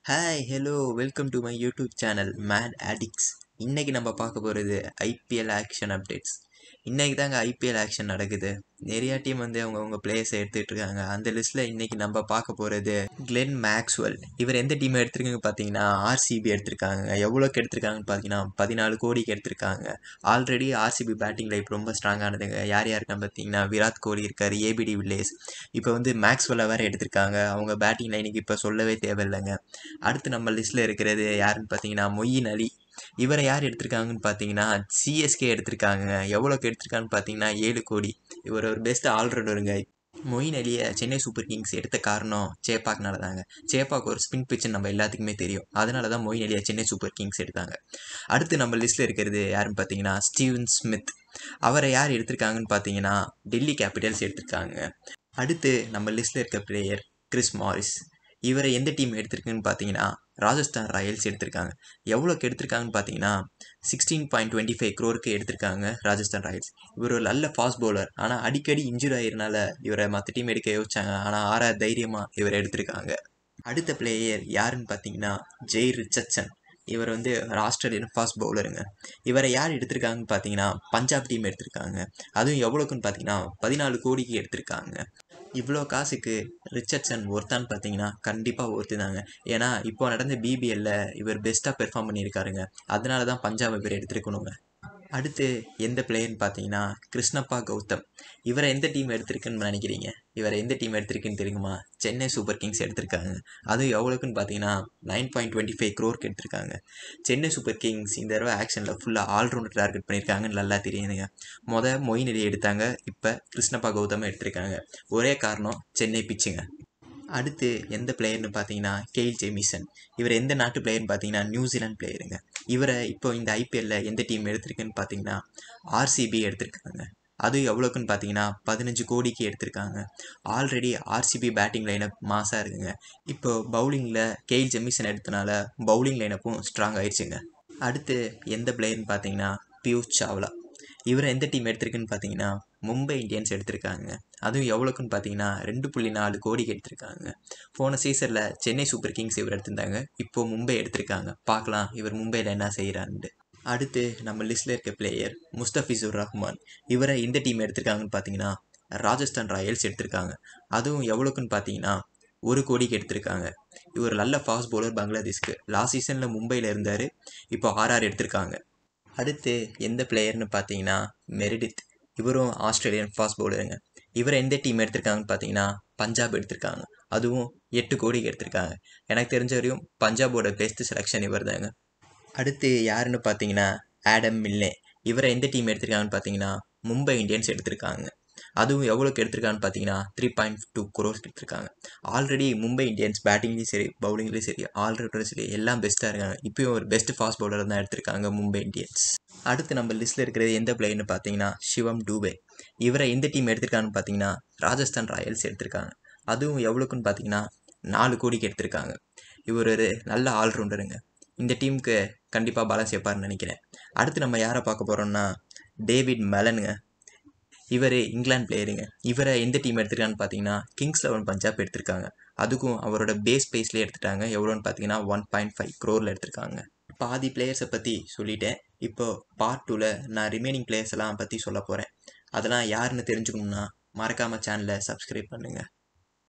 hi hello welcome to my YouTube channel Mad Addicts இன்னைக்கு நம்ம பார்க்க போகிறது ஐபிஎல் ஆக்ஷன் அப்டேட்ஸ் இன்னைக்கு தாங்க ஐபிஎல் ஆக்ஷன் நடக்குது நிறையா டீம் வந்து அவங்கவுங்க பிளேயர்ஸை எடுத்துகிட்டு இருக்காங்க அந்த லிஸ்ட்டில் இன்னைக்கு நம்ம பார்க்க போகிறது கிளென் மேக்ஸ்வெல் இவர் எந்த டீம் எடுத்திருக்காங்க பார்த்தீங்கன்னா ஆர்சிபி எடுத்திருக்காங்க எவ்வளோக்கு எடுத்திருக்காங்கன்னு பார்த்தீங்கன்னா பதினாலு கோடிக்கு எடுத்திருக்காங்க ஆல்ரெடி ஆர்சிபி பேட்டிங் லைஃப் ரொம்ப ஸ்ட்ராங்கானதுங்க யார் யாருக்கான்னு பார்த்தீங்கன்னா விராட் கோலி இருக்கார் ஏபிடி வில்லேஸ் இப்போ வந்து மேக்ஸ்வெல்லை வேறு எடுத்திருக்காங்க அவங்க பேட்டிங் லைனுக்கு இப்போ சொல்லவே தேவையில்லைங்க அடுத்து நம்ம லிஸ்ட்டில் இருக்கிறது யாருன்னு பார்த்தீங்கன்னா மொய்யின் அலி இவரை யார் எடுத்திருக்காங்கன்னு பார்த்தீங்கன்னா சிஎஸ்கே எடுத்திருக்காங்க எவ்வளோக்கு எடுத்திருக்காங்கன்னு பார்த்தீங்கன்னா ஏழு கோடி இவர் ஒரு பெஸ்ட் ஆல்ரவுண்டருங்க மொயின் அலியை சென்னை சூப்பர் கிங்ஸ் எடுத்த காரணம் சேப்பாக்னால தாங்க சேப்பாக் ஒரு ஸ்பின் பிச்சுன்னு நம்ம எல்லாத்துக்குமே தெரியும் அதனால தான் மொயின் அலியை சென்னை சூப்பர் கிங்ஸ் எடுத்தாங்க அடுத்து நம்ம லிஸ்ட்டில் இருக்கிறது யாருன்னு பார்த்தீங்கன்னா ஸ்டீவன் ஸ்மித் அவரை யார் எடுத்திருக்காங்கன்னு பார்த்தீங்கன்னா டெல்லி கேபிட்டல்ஸ் எடுத்திருக்காங்க அடுத்து நம்ம லிஸ்ட்டில் இருக்க பிளேயர் கிறிஸ் மாரிஸ் இவரை எந்த டீம் எடுத்திருக்குன்னு பார்த்தீங்கன்னா ராஜஸ்தான் ராயல்ஸ் எடுத்திருக்காங்க எவ்வளோக்கு எடுத்திருக்காங்கன்னு பார்த்தீங்கன்னா சிக்ஸ்டீன் பாயிண்ட் டுவெண்ட்டி ஃபைவ் க்ரோருக்கு எடுத்திருக்காங்க ராஜஸ்தான் ராயல்ஸ் இவர் ஒரு நல்ல ஃபாஸ்ட் பவுலர் ஆனால் அடிக்கடி இன்ஜுரி ஆயிருனால இவரை மற்ற டீம் எடுக்க யோசிச்சாங்க ஆனால் ஆறா தைரியமாக இவரை எடுத்திருக்காங்க அடுத்த பிளேயர் யாருன்னு பார்த்தீங்கன்னா ஜெய் ரிச்சர்ட்சன் இவர் வந்து ஒரு ஆஸ்திரேலியன் ஃபாஸ்ட் பவுலருங்க இவரை யார் எடுத்திருக்காங்கன்னு பார்த்தீங்கன்னா பஞ்சாப் டீம் எடுத்திருக்காங்க அதுவும் எவ்வளோக்குன்னு பார்த்தீங்கன்னா பதினாலு கோடிக்கு எடுத்திருக்காங்க இவ்வளோ காசுக்கு ரிச்சர்ட்சன் ஒருத்தான்னு பார்த்தீங்கன்னா கண்டிப்பாக ஒருத்து தாங்க ஏன்னா இப்போ நடந்த பிபிஎல்ல இவர் பெஸ்ட்டாக பெர்ஃபார்ம் பண்ணியிருக்காருங்க அதனால தான் பஞ்சாப் இவர் எடுத்திருக்கணுங்க அடுத்து எந்த பிளேயர்னு பார்த்தீங்கன்னா கிருஷ்ணப்பா கௌதம் இவரை எந்த டீம் எடுத்திருக்குன்னு நினைக்கிறீங்க இவரை எந்த டீம் எடுத்திருக்குன்னு தெரியுமா சென்னை சூப்பர் கிங்ஸ் எடுத்திருக்காங்க அதுவும் எவ்வளோக்குன்னு பார்த்தீங்கன்னா நைன் பாயிண்ட் டுவெண்ட்டி ஃபைவ் க்ரோருக்கு எடுத்திருக்காங்க சென்னை சூப்பர் கிங்ஸ் இந்த தடவை ஆக்ஷனில் ஃபுல்லாக ஆல்ரவுண்டர் டார்கெட் பண்ணியிருக்காங்கன்னு நல்லா தெரியுதுங்க மொதல் மொயின் அலி எடுத்தாங்க இப்போ கிருஷ்ணப்பா கௌதம் எடுத்திருக்காங்க ஒரே காரணம் சென்னை பிச்சுங்க அடுத்து எந்த பிளேயர்னு பார்த்தீங்கன்னா கெயில் ஜெமிசன் இவர் எந்த நாட்டு பிளேயர்னு பார்த்தீங்கன்னா நியூசிலாந்து பிளேயருங்க இவரை இப்போ இந்த ஐபிஎல்ல எந்த டீம் எடுத்திருக்குன்னு பார்த்தீங்கன்னா ஆர்சிபி எடுத்திருக்காங்க அது எவ்வளோக்குன்னு பார்த்தீங்கன்னா பதினஞ்சு கோடிக்கு எடுத்திருக்காங்க ஆல்ரெடி ஆர்சிபி பேட்டிங் லைனப் மாசாக இருக்குங்க இப்போ பவுலிங்கில் கெயில் ஜெமிசன் எடுத்தனால பவுலிங் லைனப்பும் ஸ்ட்ராங் ஆயிடுச்சுங்க அடுத்து எந்த பிளேயர்னு பார்த்தீங்கன்னா பியூஷ் சாவ்லா இவரை எந்த டீம் எடுத்திருக்குன்னு பார்த்தீங்கன்னா மும்பை இந்தியன்ஸ் எடுத்திருக்காங்க அதுவும் எவ்வளோக்குன்னு பார்த்தீங்கன்னா ரெண்டு புள்ளி நாலு கோடிக்கு எடுத்திருக்காங்க போன சீசனில் சென்னை சூப்பர் கிங்ஸ் இவர் எடுத்திருந்தாங்க இப்போ மும்பை எடுத்திருக்காங்க பார்க்கலாம் இவர் மும்பையில் என்ன செய்கிறான்ட்டு அடுத்து நம்ம லிஸ்ட்டில் இருக்க பிளேயர் முஸ்தபிசுர் ரஹ்மான் இவரை இந்த டீம் எடுத்திருக்காங்கன்னு பார்த்தீங்கன்னா ராஜஸ்தான் ராயல்ஸ் எடுத்திருக்காங்க அதுவும் எவ்வளோக்குன்னு பார்த்தீங்கன்னா ஒரு கோடிக்கு எடுத்திருக்காங்க இவர் நல்ல ஃபாஸ்ட் பவுலர் பங்களாதேஷ்க்கு லாஸ்ட் சீசனில் மும்பையில் இருந்தார் இப்போ ஆர்ஆர் எடுத்திருக்காங்க அடுத்து எந்த பிளேயர்னு பார்த்தீங்கன்னா மெரிடித் இவரும் ஆஸ்திரேலியன் ஃபாஸ்ட் பவுலருங்க இவரை எந்த டீம் எடுத்திருக்காங்கன்னு பார்த்தீங்கன்னா பஞ்சாப் எடுத்திருக்காங்க அதுவும் எட்டு கோடிக்கு எடுத்திருக்காங்க எனக்கு தெரிஞ்ச வரையும் பஞ்சாபோட பெஸ்ட் செலெக்ஷன் இவர் தாங்க அடுத்து யாருன்னு பார்த்தீங்கன்னா ஆடம் மில்லே இவரை எந்த டீம் எடுத்திருக்காங்கன்னு பார்த்தீங்கன்னா மும்பை இந்தியன்ஸ் எடுத்திருக்காங்க அதுவும் எவ்வளோக்கு எடுத்திருக்காங்கன்னு பார்த்தீங்கன்னா த்ரீ பாயிண்ட் டூ குரோஸ் எடுத்திருக்காங்க ஆல்ரெடி மும்பை இந்தியன்ஸ் பேட்டிங்லேயும் சரி பவுலிங்லேயும் சரி ஆல்ரவுண்டரும் சரி எல்லாம் பெஸ்ட்டாக இருக்காங்க இப்போயும் ஒரு பெஸ்ட் ஃபாஸ்ட் பவுலர் தான் எடுத்திருக்காங்க மும்பை இந்தியன்ஸ் அடுத்து நம்ம லிஸ்ட்டில் இருக்கிறது எந்த பிளேயர்னு பார்த்தீங்கன்னா சிவம் டூபே இவரை எந்த டீம் எடுத்திருக்காங்கன்னு பார்த்தீங்கன்னா ராஜஸ்தான் ராயல்ஸ் எடுத்திருக்காங்க அதுவும் எவ்வளோக்குன்னு பார்த்தீங்கன்னா நாலு கோடிக்கு எடுத்திருக்காங்க இவர் ஒரு நல்ல ஆல்ரவுண்டருங்க இந்த டீமுக்கு கண்டிப்பாக பலம் சேர்ப்பார்னு நினைக்கிறேன் அடுத்து நம்ம யாரை பார்க்க போகிறோம்னா டேவிட் மெலனுங்க இவர் இங்கிலாந்து பிளேயருங்க இவரை எந்த டீம் எடுத்திருக்கான்னு பார்த்தீங்கன்னா கிங்ஸ் லெவன் பஞ்சாப் எடுத்திருக்காங்க அதுக்கும் அவரோட பேஸ் பேஸ்லேயே எடுத்துட்டாங்க எவ்வளோன்னு பார்த்தீங்கன்னா ஒன் பாயிண்ட் ஃபைவ் க்ரோரில் எடுத்திருக்காங்க பாதி பிளேயர்ஸை பற்றி சொல்லிட்டேன் இப்போ பார்ட் டூவில் நான் ரிமைனிங் பிளேயர்ஸ் எல்லாம் பற்றி சொல்ல போகிறேன் அதெல்லாம் யாருன்னு தெரிஞ்சுக்கணுன்னா மறக்காமல் சேனலை சப்ஸ்கிரைப் பண்ணுங்கள்